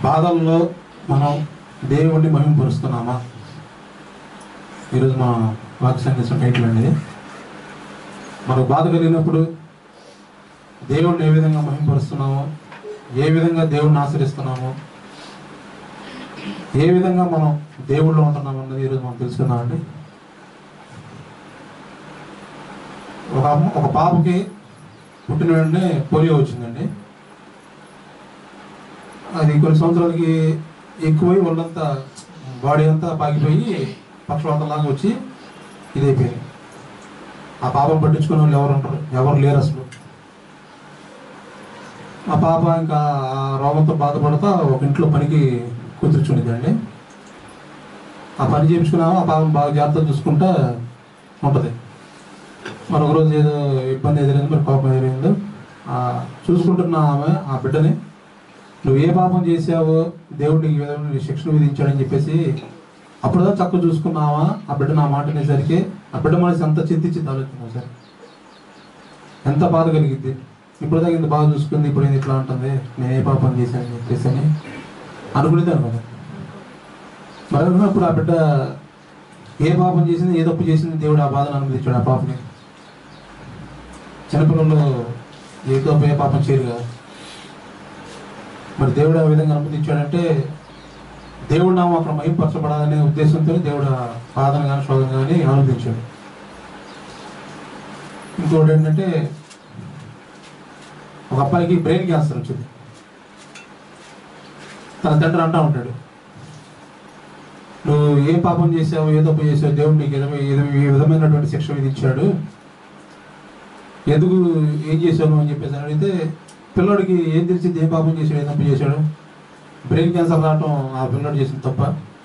బాధల్లో మనం దేవుణ్ణి మహింపరుస్తున్నామా ఈరోజు మా వాక్య సందేశం టైటిల్ అండి మనకు బాధ కలిగినప్పుడు దేవుణ్ణి ఏ విధంగా మహింపరుస్తున్నామో ఏ విధంగా దేవుణ్ణి ఆశ్రయిస్తున్నామో ఏ విధంగా మనం దేవుళ్ళు ఉంటున్నాం అన్నది ఈరోజు మనం తెలుసుకుందామండి ఒక అమ్మ ఒక పాపకి పుట్టిన వెంటనే పోలియో వచ్చిందండి అది కొన్ని సంవత్సరాలకి ఎక్కువై వాళ్ళంతా బాడీ అంతా పాకిపోయి పక్షవాతంలాగా వచ్చి ఇదైపోయింది ఆ పాపను పట్టించుకునే వాళ్ళు ఎవరు ఉంటారు ఎవరు లేరు అసలు ఆ పాప ఇంకా ఆ రోగంతో బాధపడతా ఒక ఇంట్లో పనికి కూతుర్చుండిద్దండి ఆ పని చేయించుకున్నాము ఆ పాపను బాగా జాగ్రత్తగా చూసుకుంటా ఉంటుంది మరొక రోజు ఏదో ఇబ్బంది ఎదురైంది మరి కోపం ఎదురైందో ఆ చూసుకుంటున్న ఆమె ఆ బిడ్డని నువ్వు ఏ పాపం చేసావో దేవుడికి ఈ విధంగా నీ శిక్షణ విధించాడని చెప్పేసి అప్పుడుదా చక్కగా చూసుకున్నావా ఆ బిడ్డ నా మాట అనేసరికి ఆ బిడ్డ మనసు ఎంత చింతించింది ఆలోచన సార్ ఎంత బాధ కలిగిద్ది ఇప్పుడు దాకా ఇంత బాగా చూసుకుంది ఇప్పుడు ఏంది ఇట్లా ఉంటుంది నేను ఏ పాపం చేశానని చెప్పేసి అని అనుకునేది అనమాట మరి అనుకున్నప్పుడు ఆ బిడ్డ ఏ పాపం చేసింది ఏ తప్పు చేసింది దేవుడు ఆ బాధను అనుమతించాడు ఆ పాపని చిన్నపిల్లలు ఏ తప్పు ఏ పాపం చేయరు కదా మరి దేవుడు ఆ విధంగా అనుమతించాడంటే దేవుడు నామం అక్కడ మహింపరచబడాలనే ఉద్దేశంతో దేవుడు ఆ బాధన కానీ శోధన కానీ అనుమతించాడు ఇంకోటి ఏంటంటే ఒక అబ్బాయికి బ్రెయిన్ క్యాన్సర్ వచ్చింది తన తండ్రి అంటా ఉంటాడు నువ్వు ఏ పాపం చేసావు ఏ తప్పు చేసావు దేవుడు నీకు ఏదో ఏదో- ఏ విధమైనటువంటి శిక్ష విధించాడు ఎందుకు ఏం చేశావు నువ్వు అని చెప్పేసి అని అడిగితే పిల్లోడికి ఏం తెలిసింది ఏ పాపం చేశాడు ఏ తప్పు చేశాడు బ్రెయిన్ క్యాన్సర్ రావటం ఆ పిల్లోడు చేసిన తప్ప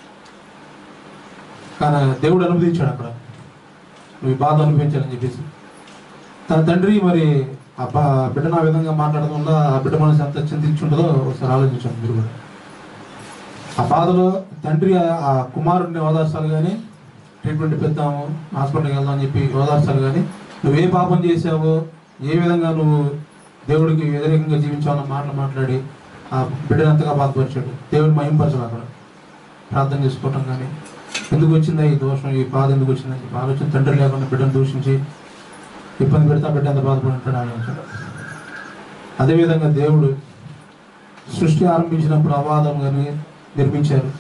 కానీ దేవుడు అనుమతించాడు అక్కడ నువ్వు ఈ బాధ అనుభవించాలని చెప్పేసి తన తండ్రి మరి ఆ బా బిడ్డను ఆ విధంగా మాట్లాడడం వల్ల ఆ బిడ్డ మనసు ఎంత చింతించుంటుందో ఒకసారి ఆలోచించండి మీరు కూడా ఆ బాధలో తండ్రి ఆ- ఆ కుమారుడిని ఓదార్చాలి కానీ ట్రీట్మెంట్ పెద్దాము హాస్పిటల్కి వెళ్దాం అని చెప్పి ఓదార్చాలి కానీ నువ్వు ఏ పాపం చేసావో ఏ విధంగా నువ్వు దేవుడికి వ్యతిరేకంగా జీవించాలన్న మాటలు మాట్లాడి ఆ బిడ్డను అంతగా బాధపరిచాడు దేవుడిని మహింపరచాలి అక్కడ ప్రార్థన చేసుకోవటం కానీ ఎందుకు వచ్చిందా ఈ దోషం ఈ బాధ ఎందుకు వచ్చిందని చెప్పి ఆలోచన తండ్రి లేకుండా బిడ్డను దూషించి ఇబ్బంది పెడితే ఆ బిడ్డ ఎంత బాధపడి ఉంటాడు ఆలోచించాడు అదేవిధంగా దేవుడు సృష్టి ఆరంభించినప్పుడు అవాదం కానీ నిర్మించారు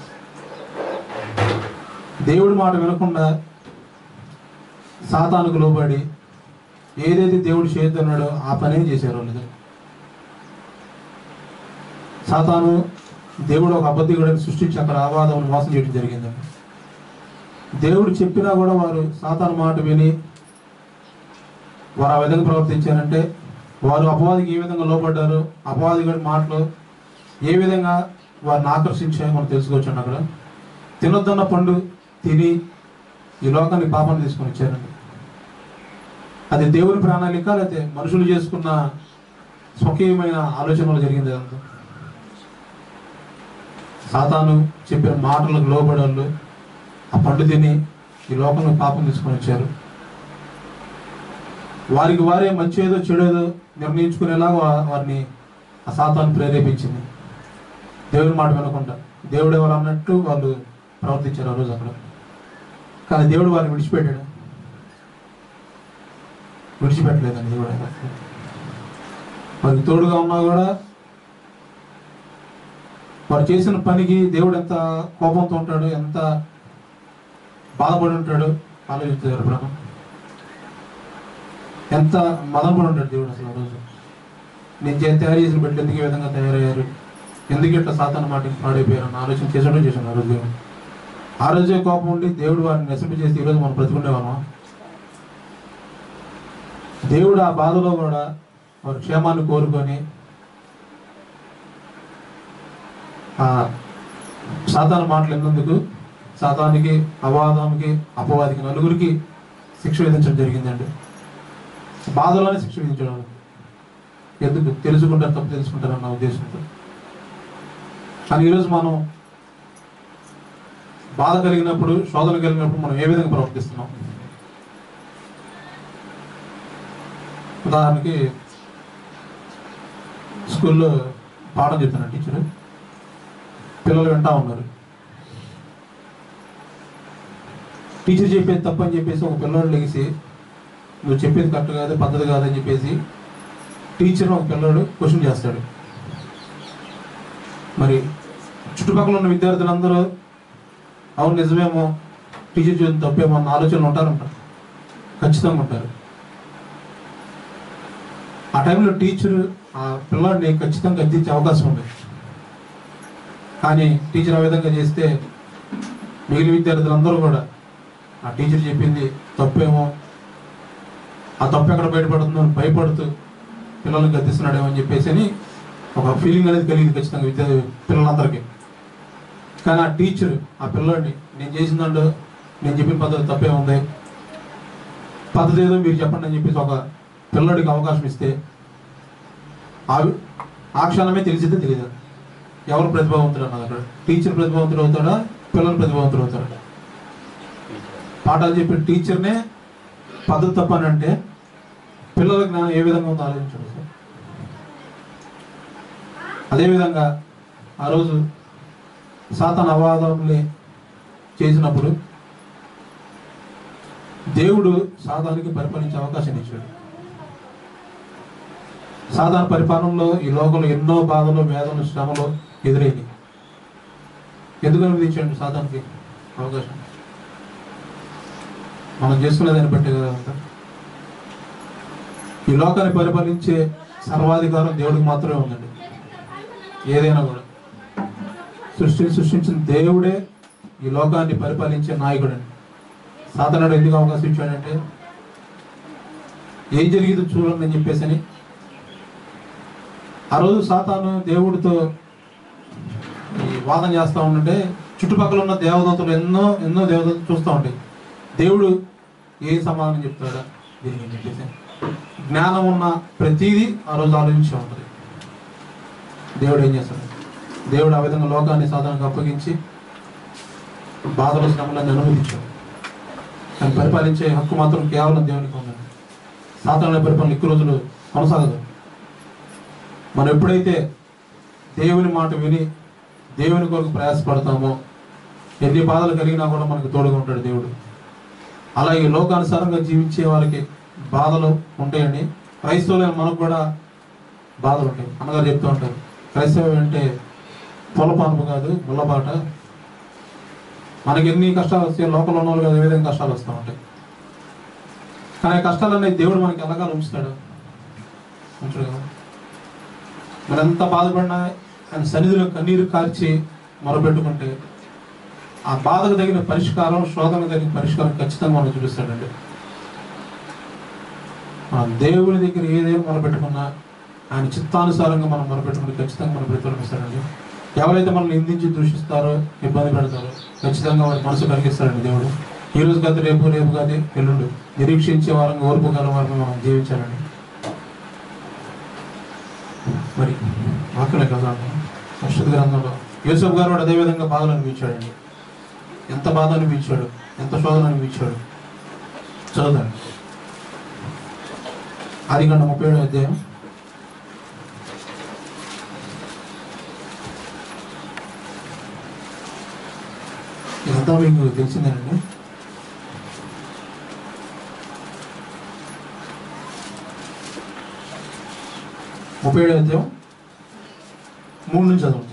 దేవుడి మాట వినకుండా సాతానుకు లోబడి ఏదైతే దేవుడు చేయొద్దన్నాడో ఆ పనే చేశారు వాళ్ళు సాతాను దేవుడు ఒక అబద్ధికుడిని సృష్టించి అక్కడ అవాదం మోసం చేయడం జరిగిందండి దేవుడు చెప్పినా కూడా వారు సాతాను మాట విని వారు ఆ విధంగా ప్రవర్తించారంటే వారు అపవాదికి ఏ విధంగా లోపడ్డారు అపవాది గారి మాటలు ఏ విధంగా వారిని ఆకర్షించాయో మనం తెలుసుకోవచ్చు అక్కడ తినొద్దన్న పండు తిని ఈ లోకానికి పాపాన్ని తీసుకొని వచ్చారండి అది దేవుని ప్రణాళిక లేకపోతే మనుషులు చేసుకున్న స్వకీయమైన ఆలోచనలు జరిగింది అదంతా సాతాను చెప్పిన మాటలకు లోబడాళ్ళు ఆ పండు తిని ఈ లోకంలో పాపం తీసుకొని వచ్చారు వారికి వారే మంచి ఏదో చెడు ఏదో నిర్ణయించుకునేలాగా వా- వారిని ఆ సాతాను ప్రేరేపించింది దేవుని మాట వినకుండా దేవుడు ఎవరు అన్నట్టు వాళ్ళు ప్రవర్తించారు ఆ రోజు అక్కడ కానీ దేవుడు వారిని విడిచిపెట్టాడు విడిచిపెట్టలేదండి దేవుడు ఆయన. వారికి తోడుగా ఉన్నా కూడా వారు చేసిన పనికి దేవుడు ఎంత కోపంతో ఉంటాడు ఎంత బాధపడి ఉంటాడు ఆలోచిస్తారు ఎప్పుడన్నా ఎంత మదనపడి ఉంటాడు దేవుడు అసలు ఆ రోజు నేను చే- తయారు చేసిన బిడ్డలు ఎందుకు ఈ విధంగా తయారయ్యారు ఎందుకు ఇట్లా సాతాన మాటకి పాడైపోయారు అని ఆలోచన చేసాడో చేశాను ఆ రోజు దేవుడు ఆ రోజే కోపం ఉండి దేవుడు వారిని నశింప చేసి ఈరోజు మనం బ్రతుకునేవాళ్ళం దేవుడు ఆ బాధలో కూడా వారి క్షేమాన్ని కోరుకొని ఆ సాతాన మాటలు ఎన్నందుకు సాతానికి అవాదానికి అపవాదికి నలుగురికి శిక్ష విధించడం జరిగిందండి బాధలోనే శిక్ష విధించడం ఎందుకు తెలుసుకుంటారు తప్పు తెలుసుకుంటారు అన్న ఉద్దేశంతో కానీ ఈరోజు మనం బాధ కలిగినప్పుడు శోధన కలిగినప్పుడు మనం ఏ విధంగా ప్రవర్తిస్తున్నాం ఉదాహరణకి స్కూల్లో పాఠం చెప్తున్నాను టీచరు పిల్లలు వింటా ఉన్నారు టీచర్ చెప్పేది తప్పని చెప్పేసి ఒక పిల్లోడు లెగిసి నువ్వు చెప్పేది కరెక్ట్ కాదు పద్ధతి కాదని చెప్పేసి టీచర్ ఒక పిల్లోడు క్వశ్చన్ చేస్తాడు మరి చుట్టుపక్కల ఉన్న విద్యార్థులందరూ అవును నిజమేమో టీచర్ చేసిన తప్పేమో అన్న ఆలోచనలు ఉంటారంటారు ఖచ్చితంగా ఉంటారు ఆ టైంలో టీచర్ ఆ పిల్లాడిని ఖచ్చితంగా గద్దించే అవకాశం ఉంది కానీ టీచర్ ఆ విధంగా చేస్తే మిగిలిన విద్యార్థులందరూ కూడా ఆ టీచర్ చెప్పింది తప్పేమో ఆ తప్పు ఎక్కడ బయటపడుతుందో అని భయపడుతూ పిల్లల్ని గద్దిస్తున్నాడేమో అని చెప్పేసి అని ఒక ఫీలింగ్ అనేది కలిగింది ఖచ్చితంగా విద్యా పిల్లలందరికీ కానీ ఆ టీచర్ ఆ పిల్లాడిని నేను చేసిందండు నేను చెప్పిన పద్ధతి తప్పే ఉంది పద్ధతి ఏదో మీరు చెప్పండి అని చెప్పేసి ఒక పిల్లడికి అవకాశం ఇస్తే ఆ ఆ క్షణమే తెలిసితే తెలియదు ఎవరు ప్రతిభావంతుడు అన్నది అక్కడ టీచర్ ప్రతిభావంతుడు అవుతాడా పిల్లలు ప్రతిభావంతుడు అవుతాడా పాఠాలు చెప్పిన టీచర్నే పద్ధతి తప్పని అంటే పిల్లల జ్ఞానం ఏ విధంగా ఉందో ఆలోచించండి సార్ అదేవిధంగా ఆ రోజు సాతాన్ అవాదములే చేసినప్పుడు దేవుడు సాతానికి పరిపాలించే అవకాశం ఇచ్చాడు సాధారణ పరిపాలనలో ఈ లోకంలో ఎన్నో బాధలు వేదనలు శ్రమలు ఎదురైంది ఎందుకు అనుమతించండి సాధారణకి అవకాశం మనం చేసుకునే దాన్ని బట్టే కదా అంతా ఈ లోకాన్ని పరిపాలించే సర్వాధికారం దేవుడికి మాత్రమే ఉందండి ఏదైనా కూడా సృష్టిని సృష్టించిన దేవుడే ఈ లోకాన్ని పరిపాలించే నాయకుడండి సాధనుడు ఎందుకు అవకాశం ఇచ్చాడంటే ఏం జరిగిందో చూడండి అని చెప్పేసి అని ఆ రోజు సాతాను దేవుడితో ఈ వాదన చేస్తూ ఉంటే చుట్టుపక్కల ఉన్న దేవదూతలు ఎన్నో ఎన్నో దేవదూతలు చూస్తూ ఉంటాయి దేవుడు ఏ సమాధానం చెప్తాడా దీనికి అని చెప్పేసి జ్ఞానం ఉన్న ప్రతిదీ ఆ రోజు ఆలోచించి ఉంటుంది దేవుడు ఏం చేస్తాడు దేవుడు ఆ విధంగా లోకాన్ని సాధారణంగా అప్పగించి బాధల శ్రమలను అనుమతించాడు ఆయన పరిపాలించే హక్కు మాత్రం కేవలం దేవునికి ఉందండి సాధారణ పరిపాలన ఎక్కువ రోజులు కొనసాగదు మనం ఎప్పుడైతే దేవుని మాట విని దేవుని కొరకు ప్రయాసపడతామో ఎన్ని బాధలు కలిగినా కూడా మనకు తోడుగా ఉంటాడు దేవుడు అలాగే లోకానుసారంగా జీవించే వారికి బాధలు ఉంటాయండి క్రైస్తవులైన మనకు కూడా బాధలు ఉంటాయి అన్నగారు చెప్తూ ఉంటారు క్రైస్తవం అంటే పొలపానపు కాదు ముళ్ళబాట మనకి ఎన్ని కష్టాలు వస్తాయి లోకంలో ఉన్న వాళ్ళకి అదే విధంగా కష్టాలు వస్తూ ఉంటాయి కానీ ఆ కష్టాలన్నీ దేవుడు మనకి ఎలాగా ఉంచుతాడు ఉంచడు కదా మనం ఎంత బాధపడినా ఆయన సన్నిధిలో కన్నీరు కార్చి మొరపెట్టుకుంటే ఆ బాధకు తగిన పరిష్కారం శోధనకు తగిన పరిష్కారం ఖచ్చితంగా మనం చూపిస్తాడండి మన దేవుని దగ్గర ఏదేమి మొరపెట్టుకున్నా ఆయన చిత్తానుసారంగా మనం మొరపెట్టుకుంటే ఖచ్చితంగా మనం ప్రతిఫలమిస్తాడండి ఎవరైతే మనల్ని నిందించి దూషిస్తారో ఇబ్బంది పెడతారో ఖచ్చితంగా వారి మనసు కలిగిస్తాడండి దేవుడు ఈ రోజు కాదు రేపు రేపు కాదు ఎల్లుండు నిరీక్షించే వారంగా ఓర్పు గల వారంగా మనం జీవించాలండి మరి వాక్యలే కదా పరిశుద్ధ గ్రంథంలో యూసఫ్ గారు కూడా అదేవిధంగా బాధలు అనిపించాడండి ఎంత బాధ అనిపించాడు ఎంత శోధన అనిపించాడు చదువుతాడు ఆది గంట ముప్పై ఏడో అధ్యాయం ఇదంతా మీకు తెలిసిందేనండి ముప్పై ఏడో అధ్యాయం మూడు నుంచి చదవండి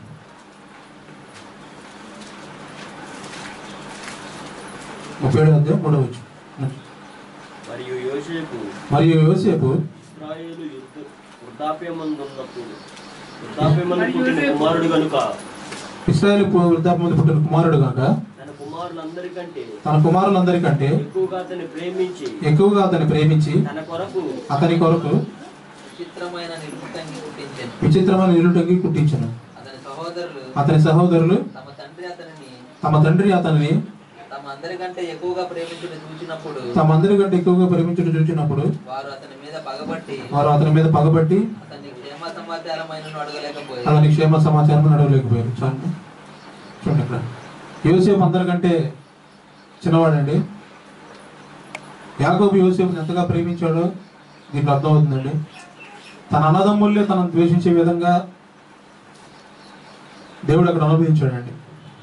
ముప్పై ఏడో అధ్యాయం మూడో వచ్చు మరియు యోసేపు మరియు యోసేపు ఇస్రాయేలు యుద్ధ వృద్ధాప్యమందున్నప్పుడు వృద్ధాప్యమందు పుట్టిన కుమారుడు కనుక ఇస్రాయేల్ వృద్ధాపమంది పుట్టిన కుమారుడు కనుక తన కుమారులందరికంటే తన కుమారులందరికంటే ఎక్కువగా అతన్ని ప్రేమించి ఎక్కువగా అతన్ని ప్రేమించి తన కొరకు అతని కొరకు విచిత్రమైన నిలుపుటంగి పుట్టించెను విచిత్రమైన నిలుటంగి కుట్టించను అతని సహోదరులు అతని సహోదరులు తమ తండ్రి అతనిని తమ తండ్రి అతనిని తమ అందరికంటే ఎక్కువగా ప్రేమించుట చూచినప్పుడు తమ అందరి కంటే ఎక్కువగా ప్రేమించుడు చూచినప్పుడు వారు అతని మీద పగబట్టి వారు అతని మీద పగబట్టి అతన్ని క్షేమ సమాచారమైన అడగలేకపోయారు అతని క్షేమ సమాచారం నడవలేకపోయారు చాలు చూడండి ఇక్కడ యోసేపు అందరికంటే చిన్నవాడండి యాకోబు యోసేపుని ఎంతగా ప్రేమించాడో దీంట్లో అర్థమవుతుందండి తన అన్నదమ్ముల్ని తనను ద్వేషించే విధంగా దేవుడు అక్కడ అనుభవించాడండి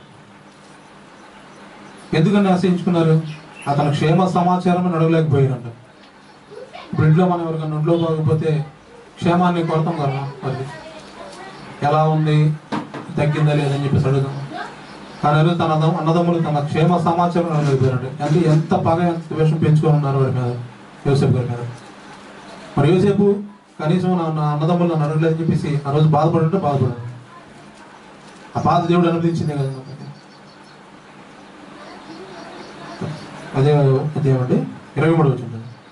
ఎందుకని ఆశ్రయించుకున్నారు అతను క్షేమ సమాచారం అడగలేకపోయారంట ఇప్పుడు ఇంట్లో మనం ఎవరికైనా ఒంట్లో బాగపోతే క్షేమాన్ని కొడతాం కదా మరి ఎలా ఉంది తగ్గిందా లేదని చెప్పేసి అడుగుతాం కానీ ఆ రోజు తన అన్న- అన్నదమ్ములు తన క్షేమ సమాచారం అడగలేకపోయారండి అంటే ఎంత పగ ఎంత ద్వేషం పెంచుకొని ఉన్నారు వాడి మీద యోసేపు గారి మీద మరి యోసేపు కనీసం నా నా అన్నదమ్ములు నన్ను అడగలేదని చెప్పేసి ఆ రోజు బాధపడుంటే బాధపడాడు ఆ బాధ దేవుడు అనుమతించిందే కదా మనకి. అదే అదేమండి ఇరవై మూడు వచ్చింది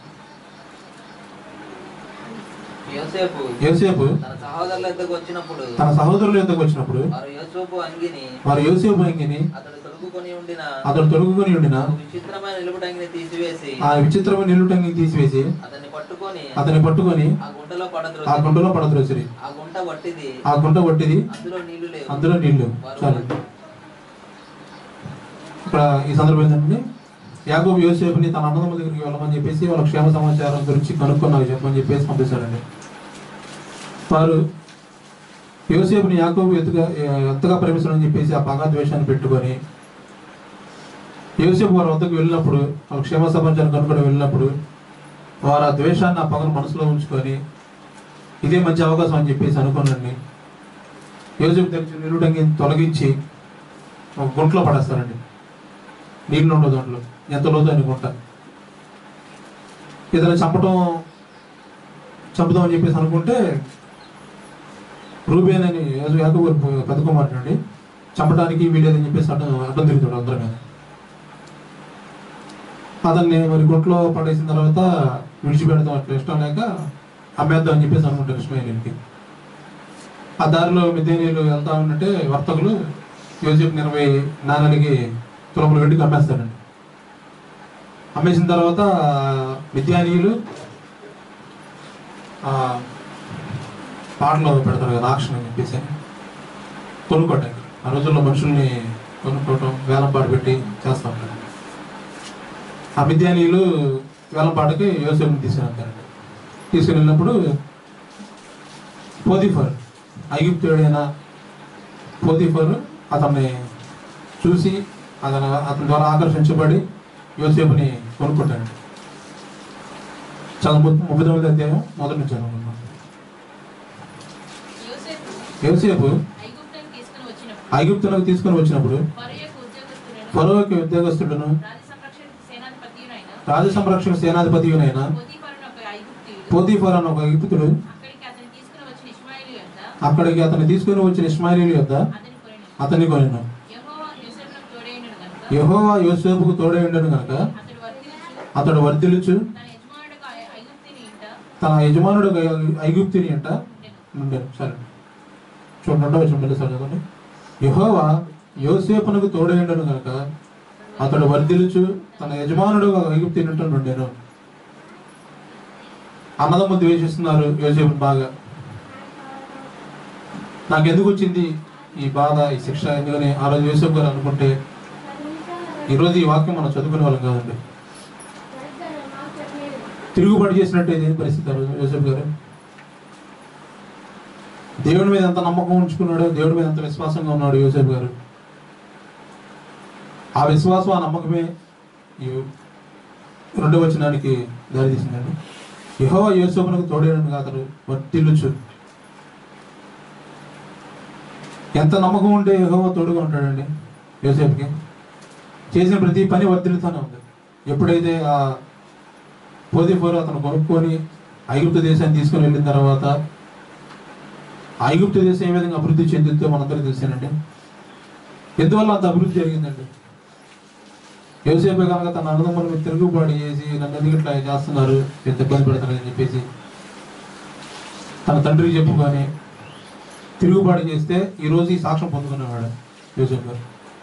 యోసేపు యోసేపు తన సహోదరుల వద్దకు వచ్చినప్పుడు తన సహోదరుల యొద్దకు వచ్చినప్పుడు వారు యోసేపు అంగిని వారు యోసేపు అంగిని అతడు తొడుగుకొని ఉండిన అతడు తొడుగుకొని ఉండిన ఒక విచిత్రమైన నిలుపుటంగిని తీసివేసి ఆ విచిత్రమైన నిలుటంగి తీసివేసి అతన్ని పట్టుకొని అతన్ని పట్టుకొని ఆ గుంటలో ఆ పడద్రోసి గుంటలో పడద్రోసిరి ఆ గుంట వట్టిది ఆ గుంట కొట్టిది అందులో నీళ్లు లేవు అందులో నీళ్లు చాలు ఇక్కడ ఈ సందర్భం ఏంటంటే యాగోబు యోసేపుని తన అన్నదమ్ముల దగ్గరికి వెళ్ళమని చెప్పేసి వాళ్ళ క్షేమ సమాచారం గురించి కనుక్కున్నావు చెప్పమని చెప్పేసి పంపిస్తాడండి వారు యోసేపుని యాకోబు ఎత్తుగా ఎంతగా ప్రేమిస్తాడని చెప్పేసి ఆ పగా ద్వేషాన్ని పెట్టుకొని యోసేపు వారి వద్దకు వెళ్ళినప్పుడు వాళ్ళ క్షేమ సమాచారం కనుక్కొని వెళ్ళినప్పుడు వారు ఆ ద్వేషాన్ని ఆ పగను మనసులో ఉంచుకొని ఇదే మంచి అవకాశం అని చెప్పేసి అనుకోనండి యోసేపు తెరిచి నిలుడంగి తొలగించి ఒక గుంటలో పడేస్తారండి నీళ్ళు ఉండవు దాంట్లో ఎంత లోతు అని గుంట ఇతను చంపటం చంపుదాం అని చెప్పేసి అనుకుంటే రూబేన్ అని యాకబు పెద్ద కుమారుడు అండి చంపడానికి వీలేదని చెప్పేసి అడ్డం అడ్డం తిరుగుతాడు అందరి మీద అతన్ని మరి గుంట్లో పడేసిన తర్వాత విడిచిపెడతాం అట్లా ఇష్టం లేక అమ్మేద్దాం అని చెప్పేసి అనుకుంటారు ఇస్మాయిల్కి ఆ దారిలో మిద్దేనీలు వెళ్తా ఉన్నట్టే వర్తకులు యోసేపు ఇరవై నాన్నలకి తులములు వెండికి అమ్మేస్తారండి అమ్మేసిన తర్వాత మిద్యానీయులు ఆ, పాటలు పెడతారు కదా ఆక్షన్ అని చెప్పేసి కొనుక్కోవటానికి ఆ రోజుల్లో మనుషుల్ని కొనుక్కోవటం వేలం పాట పెట్టి చేస్తూ ఉంటారు ఆ మిద్యానీయులు వేలం పాటకి యోసేపుని తీసుకుని వెళ్తారండి తీసుకుని వెళ్ళినప్పుడు పోతిఫర్ ఐగుప్తుడైన పోతిఫర్ అతన్ని చూసి అతను అతని ద్వారా ఆకర్షించబడి యోసేపుని కొనుక్కుంటాడు చాలా ముప్పై ముప్పై తొమ్మిది అధ్యాయం మొదటి నుంచి అనుకున్నాం యోసేపు యోసేపు ఐగుప్తును తీసుకుని వచ్చినప్పుడు ఐగుప్తులకు తీసుకుని వచ్చినప్పుడు ఫరోయకు ఉద్యోగస్తుడైన ఫరోకి ఉద్యోగస్తుడును రాజ సంరక్షణ సేనాధిపతియునైన రాజ సంరక్షణ సేనాధిపతియునైన పోతీఫరును ఒక ఐగుప్తీయుడు పోతీఫర్ అన్న ఒక ఐగుప్తుడు అక్కడికి అతను తీసుకుని వచ్చిన ఇష్మాయిలు యొద్ద అక్కడికి అతన్ని తీసుకుని వచ్చిన ఇస్మాయిలీ యొద్ద అతని కొనెను అతన్ని కొనిను యెహోవా యోసేపునకు తోడైనడు గనుక యెహోవా యోసేపుకు తోడై ఉండను కనుక అతడు వర్ధిల్లుచు అతడు వర్ధిల్లుచు తన యజమానుడు ఐగుప్తిని ఇంట తన యజమానుడు ఐగుప్తిని అంట ఉండెను ఉండేది సరే చూడండి వచ్చిన మళ్ళీ సార్ చదవండి యెహోవా యోసేపునకు తోడైండను కనుక అతడు వర్ధిల్లుచు తన యజమానుడు ఐగుప్తి నుండెను అన్నదమ్ములు ద్వేషిస్తున్నారు యోసేపుని బాగా నాకు ఎందుకు వచ్చింది ఈ బాధ ఈ శిక్ష ఎందుకని ఆ రోజు యోసేపు గారు అనుకుంటే ఈరోజు ఈ వాక్యం మనం చదువుకునే వాళ్ళం కాదండి తిరుగుబాటు చేసినట్టు ఏది పరిస్థితి ఆ రోజు యోసేపు గారు దేవుడి మీద ఎంత నమ్మకం ఉంచుకున్నాడో దేవుడి మీద ఎంత విశ్వాసంగా ఉన్నాడు యోసేపు గారు ఆ విశ్వాసం ఆ నమ్మకమే ఈ రెండవ వచనానికి దారి తీసిందండి యెహోవా యోసేపునకు తోడేయడానికి అతడు వర్తిల్లుచు ఎంత నమ్మకం ఉంటే యెహోవా తోడుగా ఉంటాడండి యోసేపుకి చేసిన ప్రతి పని వర్తిల్లుతూనే ఉంది ఎప్పుడైతే ఆ పోతీఫోరు అతను కొనుక్కొని ఐగుప్తు దేశాన్ని తీసుకొని వెళ్ళిన తర్వాత ఐగుప్తు దేశం ఏ విధంగా అభివృద్ధి చెందుతుందో మనందరికీ తెలిసానండి ఎందువల్ల అంత అభివృద్ధి జరిగిందండి యోసేపు కనుక తన అన్నదమ్ముల మీద తిరుగుబాటు చేసి నన్ను ఎందుకు ఇట్లా చేస్తున్నారు ఎంత ఇబ్బంది పెడతారని చెప్పేసి తన తండ్రికి చెప్పుకొని తిరుగుబాటు చేస్తే ఈ రోజు ఈ సాక్ష్యం పొందుకునేవాడు యోసేపు గారు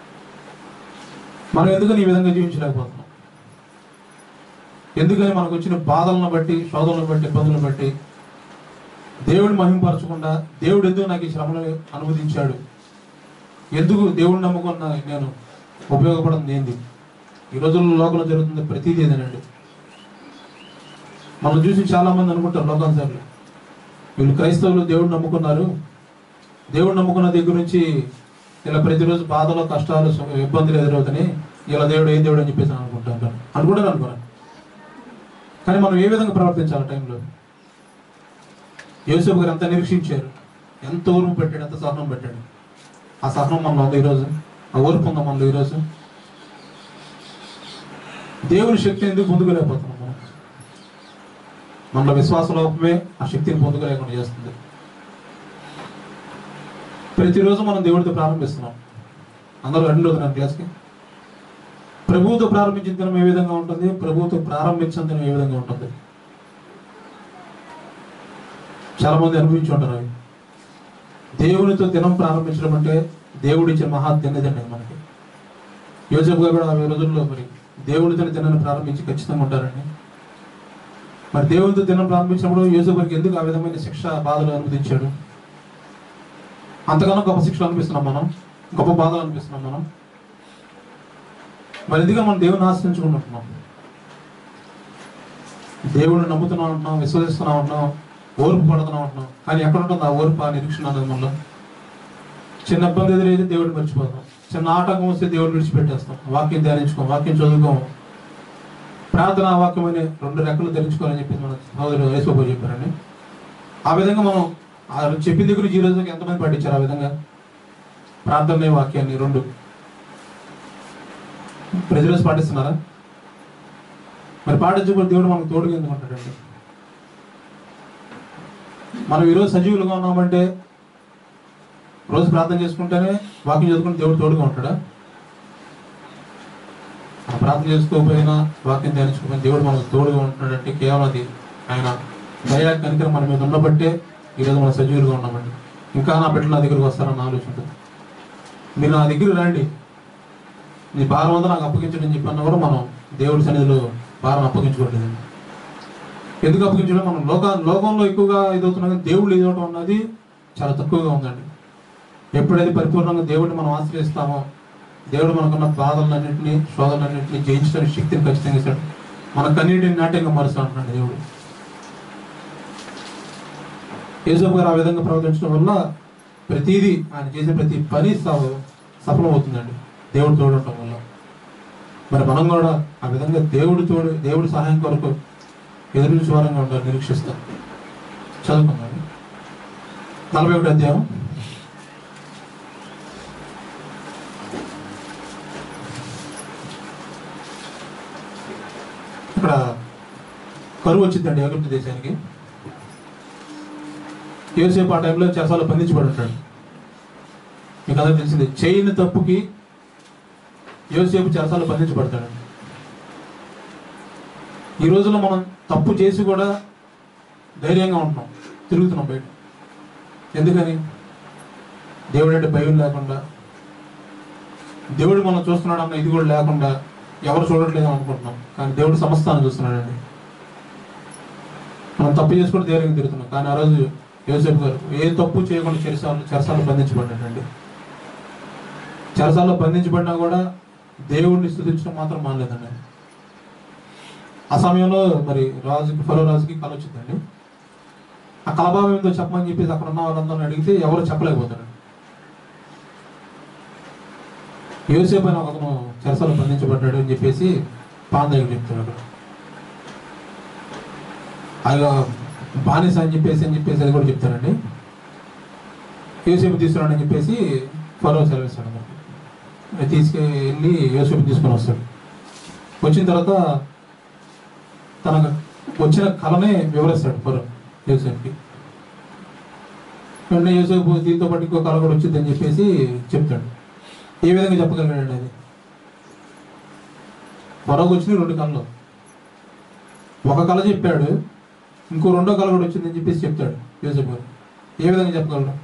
మనం ఎందుకని ఈ విధంగా జీవించలేకపోతున్నాం ఎందుకని మనకు వచ్చిన బాధలను బట్టి శోధనలను బట్టి ఇబ్బందులను బట్టి దేవుడిని మహింపరచకుండా దేవుడు ఎందుకు నాకు ఈ శ్రమలు అనుమతించాడు ఎందుకు దేవుడిని నమ్ముకున్న నేను ఉపయోగపడింది ఏంది ఈ రోజుల్లో లోకంలో జరుగుతుంది ప్రతిదీ ఏదేనండి మనం చూసి చాలా మంది అనుకుంటారు లోకానుసార్లు వీళ్ళు క్రైస్తవులు దేవుడిని నమ్ముకున్నారు దేవుడు నమ్ముకున్న దగ్గర నుంచి ఇలా ప్రతిరోజు బాధలు కష్టాలు సు- ఇబ్బందులు ఎదురవుతాయి ఇలా దేవుడు ఏ దేవుడు అని చెప్పేసి అని అనుకుంటా ఉంటాను అనుకుంటాను అనుకోను కానీ మనం ఏ విధంగా ప్రవర్తించాలి ఆ టైంలో యేసుపు గారు ఎంత నిరీక్షించారు ఎంత ఓర్పు పెట్టాడు ఎంత సహనం పెట్టాడు ఆ సహనం మనలో ఉంది ఈరోజు ఆ ఓర్పు ఉందా మనలో ఈరోజు దేవుని శక్తి ఎందుకు పొందుకోలేకపోతున్నాం మనం మనలో విశ్వాస లోపమే ఆ శక్తిని పొందుకోలేకుండా చేస్తుంది ప్రతిరోజు మనం దేవుడితో ప్రారంభిస్తున్నాం అందరూ రెండు రోజులు క్లాస్కి ప్రభువుతో ప్రారంభించిన దినం ఏ విధంగా ఉంటుంది ప్రభువుతో ప్రారంభించిన దినం ఏ విధంగా ఉంటుంది చాలా మంది అనుభవించి ఉంటారు అవి దేవునితో దినం ప్రారంభించడం అంటే దేవుడు ఇచ్చిన మహా దిన్నదండి మనకి యోజపు గారు కూడా ఆ రోజుల్లో మరి దేవునితో దినాన్ని ప్రారంభించి ఖచ్చితంగా ఉంటారండి మరి దేవునితో దినం ప్రారంభించినప్పుడు యోజపు గారికి ఎందుకు ఆ విధమైన శిక్ష బాధలు అనుమతించాడు అంతకన్నా గొప్ప శిక్షలు అనిపిస్తున్నాం మనం గొప్ప బాధలు అనిపిస్తున్నాం మనం మరి ఎందుకంటే మనం దేవుని ఆశ్రయించుకుంటున్నాం దేవుడిని నమ్ముతున్నాం ఉంటున్నాం విశ్వసిస్తున్నాం ఉంటున్నాం ఓర్పు పడుతున్నాం ఉంటున్నాం కానీ ఎక్కడ ఉంటుంది ఆ ఓర్పు ఆ నిరీక్షణ అనేది మనలో చిన్న ఇబ్బంది ఎదురైతే దేవుడిని మర్చిపోతాం చిన్న ఆటంకం వస్తే దేవుడిని విడిచిపెట్టేస్తాం వాక్యం ధ్యానించుకోం వాక్యం చదువుకోం ప్రార్థన వాక్యం అనే రెండు రెక్కలు ధరించుకోవాలని చెప్పి మన సహోదరు యేసుబాబు చెప్పారండి ఆ విధంగా మనం ఆ చెప్పిన దగ్గర ఈ రోజుకి ఎంతమంది పాటించారు ఆ విధంగా ప్రార్థన వాక్యాన్ని రెండు ప్రతిరోజు పాటిస్తున్నారా మరి పాటించకపోతే దేవుడు మనకు తోడుగా ఎందుకు ఉంటాడండి మనం ఈరోజు సజీవులుగా ఉన్నామంటే రోజు ప్రార్థన చేసుకుంటేనే వాక్యం చదువుకుంటే దేవుడు తోడుగా ఉంటాడా ఆ ప్రార్థన చేసుకోకపోయినా వాక్యం ధ్యానించుకోకపోయినా దేవుడు మనకు తోడుగా ఉంటున్నాడంటే కేవలం అది ఆయన దయా కనికరం మన మీద ఉండబట్టే ఈరోజు మనం సజీవులుగా ఉన్నామండి ఇంకా నా బిడ్డలు నా దగ్గరికి వస్తారన్న ఆలోచన ఉంటుంది. మీరు నా దగ్గరికి రండి నీ భారం అంతా నాకు అప్పగించడం అని చెప్పన్నా కూడా మనం దేవుడి సన్నిధిలో భారం అప్పగించుకోవట్లేదండి ఎందుకు అప్పగించడం మనం లోక లోకంలో ఎక్కువగా ఇదవుతున్నాం కానీ దేవుడు ఇదవటం అన్నది చాలా తక్కువగా ఉందండి ఎప్పుడైతే పరిపూర్ణంగా దేవుడిని మనం ఆశ్రయిస్తామో దేవుడు మనకున్న బాధలన్నింటినీ శోధనన్నింటినీ జయించడానికి శక్తిని ఖచ్చితంగా ఇస్తాడు మన కన్నీటిని నాట్యంగా మారుస్తా ఉంటున్నాడు దేవుడు యేసోపు గారు ఆ విధంగా ప్రవర్తించడం వల్ల ప్రతిదీ ఆయన చేసే ప్రతి పని సఫ- సఫలమవుతుందండి దేవుడు తోడటం వల్ల మరి మనం కూడా ఆ విధంగా దేవుడి తోడు దేవుడి సహాయం కొరకు ఎదురు చూసే వారంగా ఉండాలి నిరీక్షిస్తాం చదువుకుందాం నలభై ఒకటి అధ్యాయం ఇక్కడ కరువు వచ్చిందండి ఐగుప్తు దేశానికి యోసేపు ఆ టైంలో చెరసాలో బంధించబడి ఉంటాడు మీకు అదే తెలిసింది చేయని తప్పుకి యోసేపు చెరసాలో బంధించబడతాడు ఈ రోజుల్లో మనం తప్పు చేసి కూడా ధైర్యంగా ఉంటున్నాం తిరుగుతున్నాం బయట ఎందుకని దేవుడు అంటే భయం లేకుండా దేవుడు మనం చూస్తున్నాడు అన్న ఇది కూడా లేకుండా ఎవరు చూడట్లేదు అనుకుంటున్నాం కానీ దేవుడు సమస్తాన్ని చూస్తున్నాడండి మనం తప్పు చేసుకుంటే ధైర్యంగా తిరుగుతున్నాం కానీ ఆ రోజు యోసేపు గారు ఏ తప్పు చేయకుండా చెరసాలు చెరసాల్లో బంధించబడ్డాడండి చెరసాల్లో బంధించబడినా కూడా దేవుడిని స్థుతించడం మాత్రం మానలేదండి ఆ సమయంలో మరి రాజుకి ఫరో రాజుకి కళ వచ్చిందండి ఆ కలభావం ఏందో చెప్పమని చెప్పేసి అక్కడ ఉన్న వాళ్ళందరిని అడిగితే ఎవరు చెప్పలేకపోతారు యోసేపు అని ఒకతను చెరసాలో బంధించబడ్డాడు అని చెప్పేసి పాన్ దగ్గర చెప్తున్నాడు ఆయన బానిస అని చెప్పేసి అని చెప్పేసి అది కూడా చెప్తారండి యోసేపు తీసుకురాడని చెప్పేసి ఫరో సెలవిస్తాడు అన్నమాట. అది తీసుకెళ్ళి యోసేపు తీసుకొని వస్తాడు వచ్చిన తర్వాత తన వచ్చిన కళనే వివరిస్తాడు ఫరో యోసేపుకి వెంటనే యోసేపు దీంతో పాటు ఇంకో కళ కూడా వచ్చిందని చెప్పేసి చెప్తాడు ఏ విధంగా చెప్పగలిగాడండి అది ఫరోకు వచ్చినాయి రెండు కళలు ఒక కళ చెప్పాడు ఇంకో రెండో కళ కూడా వచ్చిందని చెప్పేసి చెప్తాడు యోసేపు గారు ఏ విధంగా చెప్పగలడు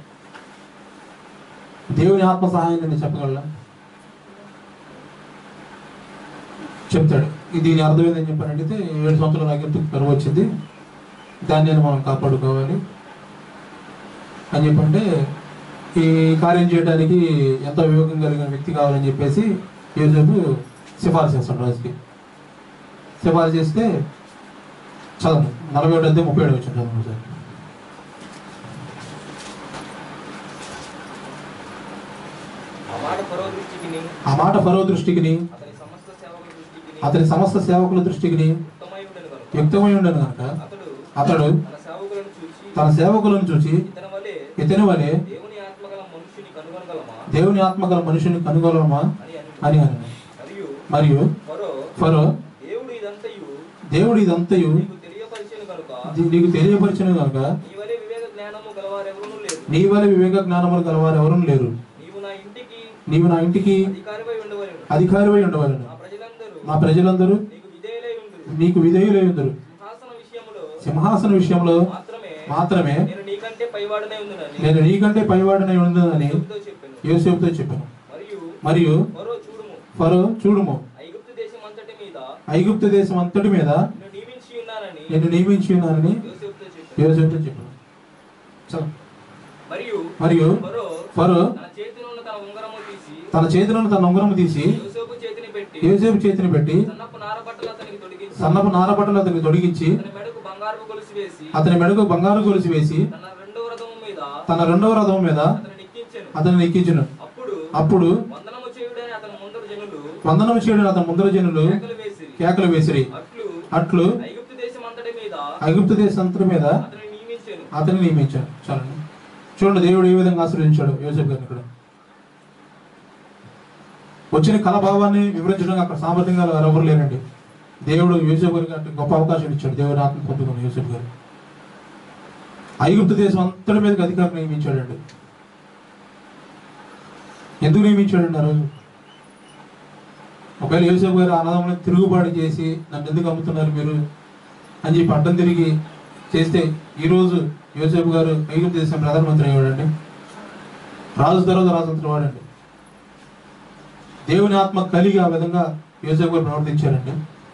దేవుని ఆత్మ సహాయం నేను చెప్పగలరా చెప్తాడు ఇది దీని అర్థం ఏందని చెప్పని అడిగితే ఏడు సంవత్సరాల నాకెందుకు కరువు వచ్చింది దాన్ని నేను మనం కాపాడుకోవాలి అని చెప్పంటే ఈ కార్యం చేయడానికి ఎంతో వివేకం కలిగిన వ్యక్తి కావాలని చెప్పేసి యోసేపు సిఫార్సు చేస్తాడు రాజుకి సిఫార్సు చేస్తే చదవండి నలభై ఒకటి అయితే ముప్పై ఏడు వచ్చింది చదవండి సార్ ఫరో దృష్టికిని ఆ మాట ఫరో దృష్టికిని అతని సమస్త సేవకుల దృష్టికిని అతని సమస్త సేవకుల దృష్టికిని ఉత్తమై ఉండెను కనుక యుక్తమై ఉండను కనుక అతడు అతడు తన సేవకులను చూసి తన సేవకులను చూసి ఇతని వలె ఇతని వలె దేవుని ఆత్మగల మనుషుని కనుగొనగలమా దేవుని ఆత్మగల మనుషుని కనుగొలమా అని అని అని అని మరియు మరియు ఫరో ఫరో దేవుడు ఇదంతయు దేవుడు ఇదంతయు నీకు తెలియపరిచేను కనుక ది- నీకు తెలియపరిచిన కనుక నీ వలె వివేక జ్ఞానము గలవారెవరూ లేరు నీ వల్ల వివేక జ్ఞానములు గలవారు ఎవరు లేరు నీవు నా ఇంటికి నీవు నా ఇంటికి అధికారిపై ఉండవలను అధికారివై ఉండవలను నా ప్రజలందరూ నా ప్రజలందరూ నీకు విధేయులై ఉండు నీకు విధేయులై ఉందరు సింహాసన విషయములో సింహాసన విషయంలో మాత్రమే మాత్రమే నేను నీకంటే పైవాడనే ఉందని నేను నీకంటే పైవాడినై ఉందని యోబుతో చెప్పాను యోసేపుతో చెప్పాను మరియు మరియు ఫరో చూడుము ఫరో చూడుము ఐగుప్తు దేశం అంతటి మీద ఐగుప్తు దేశం అంతటి మీద నిన్ను నియమించి ఉన్నానని నేను నియమించి ఉన్నానని యోసేపుతో చెప్పాను యోసేపుతో చెప్పాను చదువు. మరియు మరియు ఫరో ఫరో తన చేతిలో ఉన్న తన ఉంగరము తీసి తన చేతిలో తన ఉంగరం తీసి యోసేపు చేతిని పెట్టి యోసేపు చేతిని పెట్టి సన్నపు నారబట్టలు అతనికి తొడిగించి సన్నపు నారబట్టలు అతనికి తొడిగించి అతని మెడకు బంగారు గొలుసు వేసి అతని మెడకు బంగారు గొలుసు వేసి తన రెండవ రథము మీద తన రెండవ రథం మీద అతను నెక్కించెను అతన్ని ఎక్కించును అప్పుడు అప్పుడు వందనము చేయుడని అతని ముందర జనులు వందనం చేయడం అతని ముందర జనులు కేకలు వేసి కేకలు వేసిరి అట్లు అట్లు ఐగుప్తు దేశం అంతటి మీద ఐగుప్తు దేశం అంతటి మీద అతని నియమించాను అతన్ని నియమించాడు చాలండి చూడండి దేవుడు ఏ విధంగా ఆశ్రయించాడు యోసేపు గారిని ఇక్కడ వచ్చిన కళాభావాన్ని వివరించడానికి అక్కడ సామర్థ్యంగా ఎవరు లేరండి దేవుడు యోసేపు గారికి అటు గొప్ప అవకాశం ఇచ్చాడు దేవుడు ఆత్మ పొందుకుని యోసేపు గారు ఐగుప్తు దేశం అంతటి మీదకి అధికారం నియమించాడండి ఎందుకు నియమించాడండి ఆ రోజు ఒకవేళ యోసేపు గారు అన్నదమ్ములను తిరుగుబాటు చేసి నన్ను ఎందుకు అమ్ముతున్నారు మీరు అని చెప్పి అడ్డం తిరిగి చేస్తే ఈరోజు యోసేపు గారు ఐగుప్తు దేశం ప్రధానమంత్రి అయ్యాడండి రాజు తర్వాత రాజంత్రి వాడండి దేవుని ఆత్మ కలిగి ఆ విధంగా యోసేపు గారు ప్రవర్తించారండి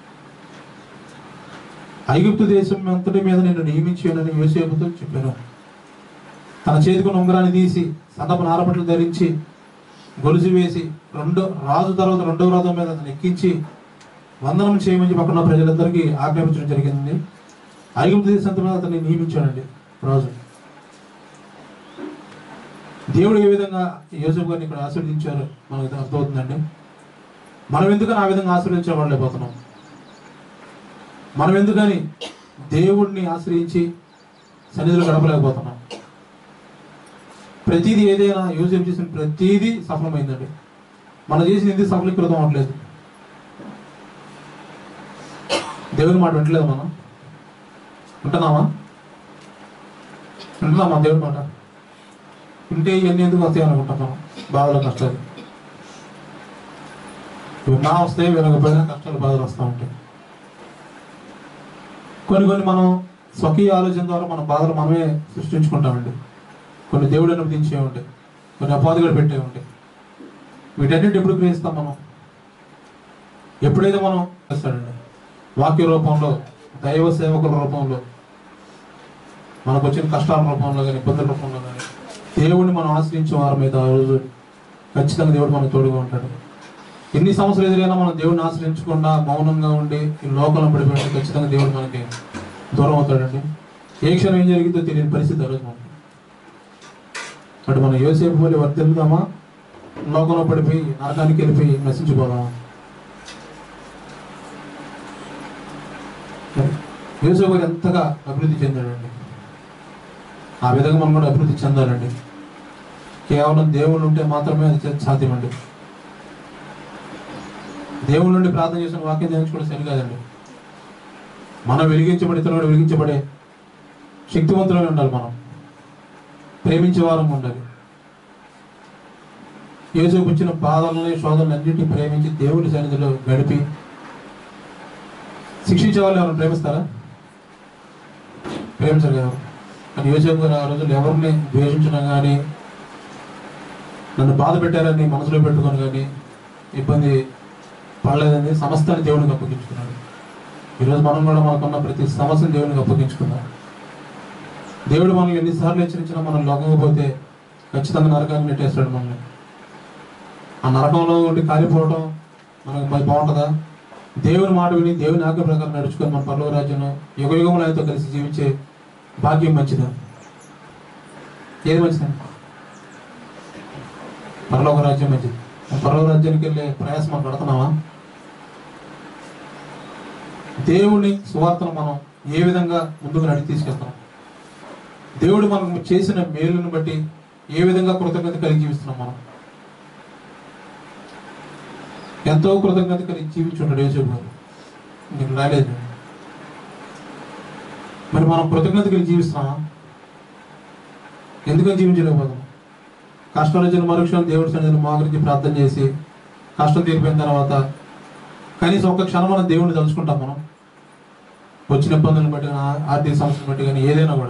ఐగుప్తు దేశం అంతటి మీద నేను నియమించానని యోసేపుతో చెప్పాను తన చేతికున్న ఉంగరాన్ని తీసి సన్నపు నారపట్లు ధరించి గొలుసు వేసి రెండో రాజు తర్వాత రెండవ రథం మీద అతను ఎక్కించి వందనం చేయమని చెప్పి అక్కడ ఉన్న ప్రజలందరికీ ఆజ్ఞాపించడం జరిగింది ఐగుప్తు దేశం మీద అతన్ని నియమించాడండి రాజు దేవుడు ఏ విధంగా యోసేపు గారిని ఇక్కడ ఆశీర్వదించారో మనకు అర్థమవుతుందండి మనం ఎందుకని ఆ విధంగా ఆశీర్వదించే వాళ్ళు అయిపోతున్నాం మనం ఎందుకని దేవుడిని ఆశ్రయించి సన్నిధిలో గడపలేకపోతున్నాం ప్రతిదీ ఏదైనా యోసేపు చేసిన ప్రతిదీ సఫలమైందండి మనం చేసిన ఇది సఫలీకృతం అవ్వట్లేదు దేవుని మాట వింటలేదు మనం వింటున్నామా వింటున్నామా దేవుని మాట వింటే ఇవన్నీ ఎందుకు వస్తాయి అనుకుంటాం మనం బాధలు కష్టాలు విన్నా వస్తాయి వినకపోయినా కష్టాలు బాధలు వస్తూ ఉంటాయి కొన్ని కొన్ని మనం స్వకీయ ఆలోచన ద్వారా మన బాధలు మనమే సృష్టించుకుంటామండి కొన్ని దేవుడు అనుమతించే ఉంటాయి కొన్ని అపాధిగా పెట్టే ఉంటాయి వీటన్నిటి ఎప్పుడు గ్రహిస్తాం మనం ఎప్పుడైతే మనం చేస్తాడండి వాక్య రూపంలో దైవ సేవకుల రూపంలో మనకు వచ్చిన కష్టాల రూపంలో కానీ ఇబ్బందుల రూపంలో కానీ దేవుడిని మనం ఆశ్రయించే వారి మీద ఆ రోజు ఖచ్చితంగా దేవుడు మనకు తోడుగా ఉంటాడు ఎన్ని సంవత్సరాలు ఎదురైనా మనం దేవుడిని ఆశ్రయించకుండా మౌనంగా ఉండి ఈ లోకంలో పడిపోయి ఖచ్చితంగా దేవుడు మనకి దూరం అవుతాడండి ఏ క్షణం ఏం జరిగిందో తెలియని పరిస్థితి ఆ రోజు మనకి అటు మనం యోసేపు పోలి వర్తిల్దామా లోకంలో పడిపోయి నరకానికి వెళ్ళిపోయి నశించిపోదామా యోసేపు గారు ఎంతగా అభివృద్ధి చెందాడండి ఆ విధంగా మనం కూడా అభివృద్ధి చెందాలండి కేవలం దేవుడు ఉంటే మాత్రమే అది చే- సాధ్యమండి దేవుడి నుండి ప్రార్థన చేసిన వాక్యం ధ్యానించుకోవడం సరి కాదండి మనం వెలిగించబడి ఇతరులు వెలిగించబడే శక్తివంతులై ఉండాలి మనం ప్రేమించే వారం ఉండాలి యేసుకు వచ్చిన బాధలని శోధనలు అన్నింటినీ ప్రేమించి దేవుని సన్నిధిలో గడిపి శిక్షించే వాళ్ళు ఎవరు ప్రేమిస్తారా ప్రేమించరు కదా కానీ యోసేపు గారు ఆ రోజులు ఎవరిని ద్వేషించడం కానీ నన్ను బాధ పెట్టారని మనసులో పెట్టుకొని కానీ ఇబ్బంది పడలేదని సమస్తాన్ని దేవునికి అప్పగించుకున్నాడు ఈరోజు మనం కూడా మనకున్న ప్రతి సమస్యను దేవునికి అప్పగించుకుందాం దేవుడు మనల్ని ఎన్నిసార్లు హెచ్చరించినా మనం లొంగకపోతే ఖచ్చితంగా నరకాన్ని నెట్టేస్తాడు మనల్ని ఆ నరకంలో ఉండి కాలిపోవడం మనకు మరి బాగుంటుందా దేవుని మాట విని దేవుని ఆజ్ఞ ప్రకారం నడుచుకొని మన పర్లోక రాజ్యంలో యుగ యుగములు ఆయనతో కలిసి జీవించే భాగ్యం మంచిదా ఏది మంచిదండి పరలోక రాజ్యం మంచిది పర్వ రాజ్యానికి వెళ్ళే ప్రయాసం మనం పడుతున్నామా దేవుని సువార్తను మనం ఏ విధంగా ముందుకు నడిచి తీసుకెళ్తాం దేవుడు మనకు చేసిన మేలును బట్టి ఏ విధంగా కృతజ్ఞత కలిగి జీవిస్తున్నాం మనం ఎంతో కృతజ్ఞత కలిగి జీవించుంటాడు యేసు గారు నీకు రాలేదు మరి మనం కృతజ్ఞత కలిగి జీవిస్తున్నామా ఎందుకని జీవించలేకపోతాం కష్టం వచ్చిన మరుక్షణం దేవుడి సన్నిధిని మోకరించి ప్రార్థన చేసి కష్టం తీరిపోయిన తర్వాత కనీసం ఒక క్షణం మనం దేవుడిని తలుచుకుంటాం మనం వచ్చిన ఇబ్బందులను బట్టి కానీ, ఆర్థిక సమస్యలను బట్టి కానీ ఏదైనా కూడా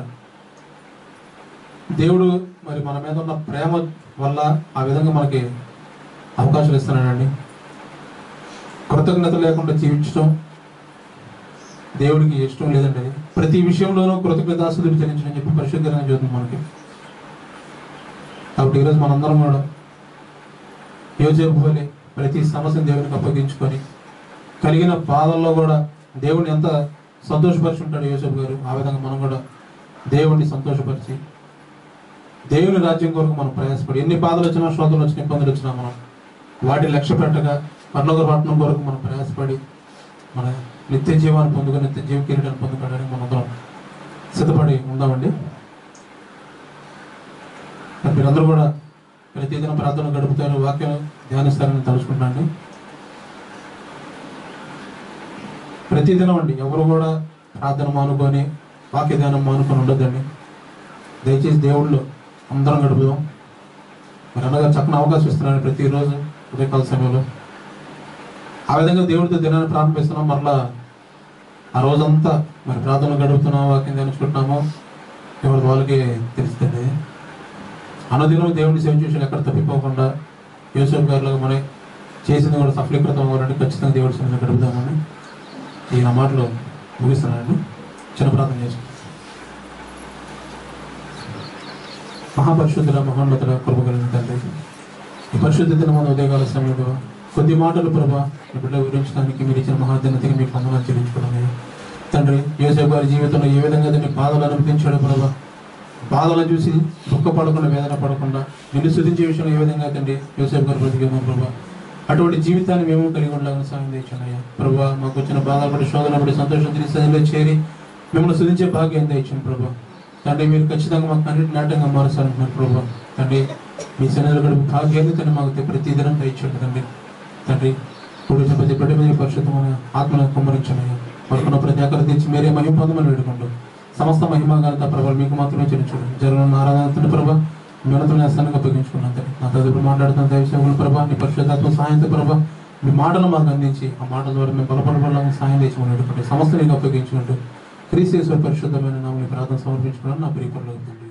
దేవుడు మరి మన మీద ఉన్న ప్రేమ వల్ల ఆ విధంగా మనకి అవకాశాలు ఇస్తున్నాడండి కృతజ్ఞత లేకుండా జీవించడం దేవుడికి ఇష్టం లేదండి ప్రతి విషయంలోనూ కృతజ్ఞత ఆస్తులు చెల్లించడం చెప్పి పరిశుద్ధంగా చూద్దాం మనకి కాబట్టి ఈరోజు మనందరం కూడా యోజేపు వలె ప్రతి సమస్యను దేవునికి అప్పగించుకొని కలిగిన బాధల్లో కూడా దేవుని ఎంత సంతోషపరిచి ఉంటాడు యోసేపు గారు ఆ విధంగా మనం కూడా దేవుణ్ణి సంతోషపరిచి దేవుని రాజ్యం కొరకు మనం ప్రయాసపడి ఎన్ని బాధలు వచ్చినా శోధనలు వచ్చినా ఇబ్బందులు వచ్చినా మనం వాటి లక్ష్య పెట్టగా పర్లోక పట్టణం కొరకు మనం ప్రయాసపడి మన నిత్య జీవాన్ని పొందుకొని నిత్య జీవ కిరీటాన్ని పొందుకోవడానికి మనం అందరం సిద్ధపడి ఉందామండి మరి మీరందరూ కూడా ప్రతిదిన ప్రార్థన గడుపుతారు వాక్యం ధ్యానిస్తారని తలుచుకుంటున్నాండి ప్రతిదినం అండి ఎవరు కూడా ప్రార్థన మానుకొని వాక్య ధ్యానం మానుకొని ఉండొద్దండి దయచేసి దేవుళ్ళు అందరం గడుపుదాం మరి అన్నగారు చక్కని అవకాశం ఇస్తున్నాను ప్రతిరోజు ఉదయకాల సమయంలో ఆ విధంగా దేవుడితో దినాన్ని ప్రారంభిస్తున్నాం మరలా ఆ రోజంతా మరి ప్రార్థన గడుపుతున్నాం వాక్యం ధ్యానించుకుంటున్నామో ఎవరి వాళ్ళకి తెలుస్తుంది అనుదినం దేవుని సేవ చేసి ఎక్కడ తప్పిపోకుండా యోసేపు గారిలాగా మనం చేసింది కూడా సఫలీకృతం అవ్వాలంటే ఖచ్చితంగా దేవుడి సన్నిధిలో గడుపుదామని ఈ నా మాటలు ముగిస్తున్నానండి చిన్న ప్రార్థన చేసుకుంటాం మహాపరిశుద్ధుల మహోన్నతుల కృప కలిగిన తండ్రి ఈ పరిశుద్ధ దినమైన ఉదయకాల సమయంలో కొద్ది మాటలు ప్రభా ఈ బిడ్డ వివరించడానికి మీరు ఇచ్చిన మహాదినతకి మీకు వందనాలు చెల్లించుకోవడం తండ్రి యోసేపు గారి జీవితంలో ఏ విధంగా దీన్ని బాధలు అనుమతించాడు ప్రభా బాధలు చూసి దుఃఖపడకుండా వేదన పడకుండా నిన్ను స్థుతించే విషయంలో ఏ విధంగా తండ్రి యోసేపు గారు బ్రతికేమో ప్రభా అటువంటి జీవితాన్ని మేము కలిగి ఉండాలని సాయం తెచ్చానయ్యా ప్రభా మాకు వచ్చిన బాధలు పడి శోధన పడి సంతోషం తిరిగి సన్నిధిలో చేరి మిమ్మల్ని స్థుతించే భాగ్యం తెచ్చాను ప్రభా తండ్రి మీరు ఖచ్చితంగా మాకు అన్నిటి నాట్యంగా మారుస్తారంటున్నారు ప్రభా తండ్రి మీ సన్నిధిలో గడుపు భాగ్యాన్ని తండ్రి మాకు ప్రతి దినం తెచ్చాడు తండ్రి తండ్రి ఇప్పుడు ప్రతి బిడ్డ మీద పరిశుద్ధమైన ఆత్మను కుమ్మరించానయ్యా వరకున్న ప్రతి అక్కడ తెచ్చి మీరే మహిమ పొందమని వేడుకుంటూ సమస్త మహిమ ఘనత ప్రభావం మీకు మాత్రమే చెల్లించుడు జరుగుతున్న ఆరాధన ప్రభా మిగతా నేస్తానికి అప్పగించుకున్నాను తండ్రి నా తదుపరి మాట్లాడుతున్న దైవసేవుల ప్రభా నీ పరిశుద్ధాత్మ సాయంతో ప్రభా మీ మాటలు మాకు అందించి ఆ మాటల ద్వారా మేము బలపడబడాలని సాయం తెచ్చుకుని వేడుకుంటే సమస్త నీకు అప్పగించుకుంటూ క్రీస్తేశ్వర పరిశుద్ధమైన నామని ప్రార్థన సమర్పించుకోవడం నా ప్రియపరులు తండ్రి